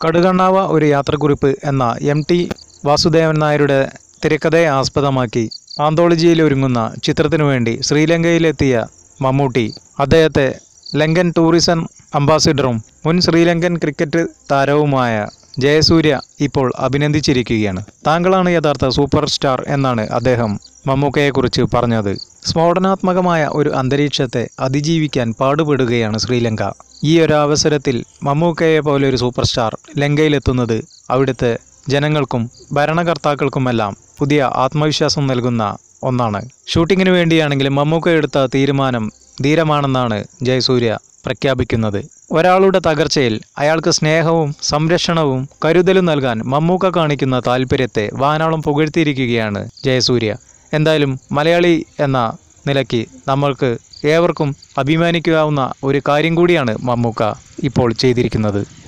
കടുകണ്ണാവ ഒരു യാത്രക്കുറിപ്പ് എന്ന M T Vasudevan നായരുടെ തിരക്കഥയെ ആസ്പദമാക്കി ആന്തോളജിയിൽ ഒരുങ്ങുന്ന ചിത്രത്തിനു വേണ്ടി ശ്രീലങ്കയിലെത്തിയ മമ്മൂട്ടി അദ്ദേഹത്തെ ലങ്കൻ ടൂറിസം അംബാസിഡറും മുൻ ശ്രീലങ്കൻ ക്രിക്കറ്റ് താരവുമായ ജയസൂര്യ ഇപ്പോൾ അഭിനന്ദിച്ചിരിക്കുകയാണ് താങ്കളാണ് യഥാർത്ഥ സൂപ്പർ സ്റ്റാർ എന്നാണ് അദ്ദേഹം മമ്മൂക്കയെക്കുറിച്ച് പറഞ്ഞത് സ്ഫോടനാത്മകമായ ഒരു അന്തരീക്ഷത്തെ അതിജീവിക്കാൻ പാടുപെടുകയാണ് ശ്രീലങ്ക ഈ ഒരു അവസരത്തിൽ മമ്മൂക്കയെ പോലെ ഒരു സൂപ്പർ സ്റ്റാർ ലങ്കയിലെത്തുന്നത് അവിടുത്തെ ജനങ്ങൾക്കും ഭരണകർത്താക്കൾക്കുമെല്ലാം പുതിയ ആത്മവിശ്വാസം നൽകുന്ന ഒന്നാണ് ഷൂട്ടിങ്ങിന് വേണ്ടിയാണെങ്കിലും മമ്മൂക്ക എടുത്ത തീരുമാനം ധീരമാണെന്നാണ് ജയസൂര്യ പ്രഖ്യാപിക്കുന്നത് ഒരാളുടെ തകർച്ചയിൽ അയാൾക്ക് സ്നേഹവും സംരക്ഷണവും കരുതലും നൽകാൻ മമ്മൂക്ക കാണിക്കുന്ന താല്പര്യത്തെ വാനോളം പുകഴ്ത്തിയിരിക്കുകയാണ് ജയസൂര്യ എന്തായാലും മലയാളി എന്ന നിലയ്ക്ക് നമ്മൾക്ക് ഏവർക്കും അഭിമാനിക്കാവുന്ന ഒരു കാര്യം കൂടിയാണ് മമ്മൂക്ക ഇപ്പോൾ ചെയ്തിരിക്കുന്നത്